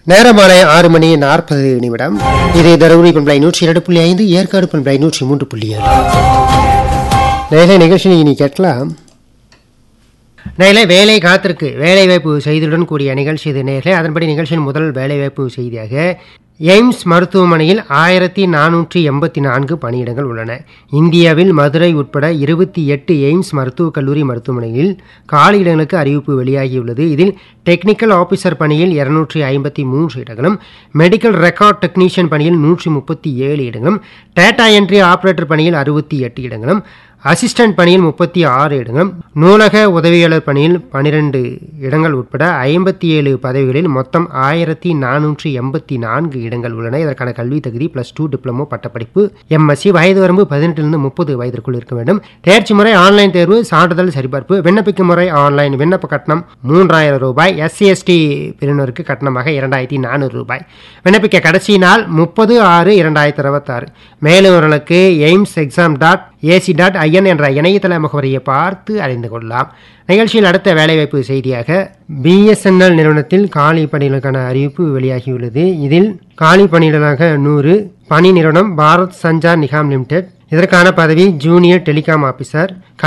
நேரமான ஆறு மணி நாற்பது நிமிடம் இது தருமபுரி பண்பலை நூற்றி இரண்டு புள்ளி ஐந்து ஏற்காடு பண்பலை நூற்றி மூன்று புள்ளி ஏழு நேரலை நிகழ்ச்சியை இனி கேட்கலாம் நேரலை வேலை காத்திருக்கு வேலைவாய்ப்பு செய்தியுடன் கூடிய நிகழ்ச்சி இது நேரலை அதன்படி நிகழ்ச்சியின் முதல் வேலைவாய்ப்பு செய்தியாக எய்ம்ஸ் மருத்துவமனையில் ஆயிரத்தி நானூற்றி எண்பத்தி நான்கு பணியிடங்கள் உள்ளன இந்தியாவில் மதுரை உட்பட இருபத்தி எட்டு எய்ம்ஸ் மருத்துவக் கல்லூரி மருத்துவமனையில் காலியிடங்களுக்கு அறிவிப்பு வெளியாகியுள்ளது இதில் டெக்னிக்கல் ஆபீசர் பணியில் இருநூற்றி ஐம்பத்தி மூன்று இடங்களும் மெடிக்கல் ரெக்கார்ட் டெக்னீஷியன் பணியில் நூற்றி முப்பத்தி ஏழு இடங்களும் டேட்டா என்ட்ரி ஆபரேட்டர் பணியில் அறுபத்தி எட்டு இடங்களும் அசிஸ்டன்ட் பணியில் முப்பத்தி ஆறு இடங்களும் நூலக உதவியாளர் பணியில் பனிரெண்டு இடங்கள் உட்பட ஐம்பத்தி ஏழு பதவிகளில் மொத்தம் ஆயிரத்தி நானூற்றி எண்பத்தி நான்கு இடங்கள் உள்ளன இதற்கான கல்வி தகுதி பிளஸ் டூ டிப்ளமோ பட்டப்படிப்பு எம்எஸ்சி வயது வரம்பு பதினெட்டிலிருந்து முப்பது வயதிற்குள் இருக்க வேண்டும் தேர்ச்சி முறை ஆன்லைன் தேர்வு சான்றிதழ் சரிபார்ப்பு விண்ணப்பிக்கும் முறை ஆன்லைன் விண்ணப்ப கட்டணம் மூன்றாயிரம் ரூபாய் எஸ்சி எஸ்டி பிரிவினருக்கு கட்டணமாக இரண்டாயிரத்தி நானூறு ரூபாய் விண்ணப்பிக்க கடைசி நாள் முப்பது ஆறு இரண்டாயிரத்தி இருபத்தாறு மேலும் அவர்களுக்கு AIIMS exam dot AC dot IN என்ற இணையதள முகவரியை பார்த்து அறிந்து கொள்ளலாம் நிகழ்ச்சியில் அடுத்த வேலைவாய்ப்பு செய்தியாக பிஎஸ்என்எல் நிறுவனத்தில் காலி பணிகளுக்கான அறிவிப்பு வெளியாகியுள்ளது இதில் காலி பணியிடலாக நூறு பணி நிறுவனம் பாரத் சஞ்சார் நிகாம் லிமிடெட் இதற்கான பதவி ஜூனியர் டெலிகாம் ஆபீசர்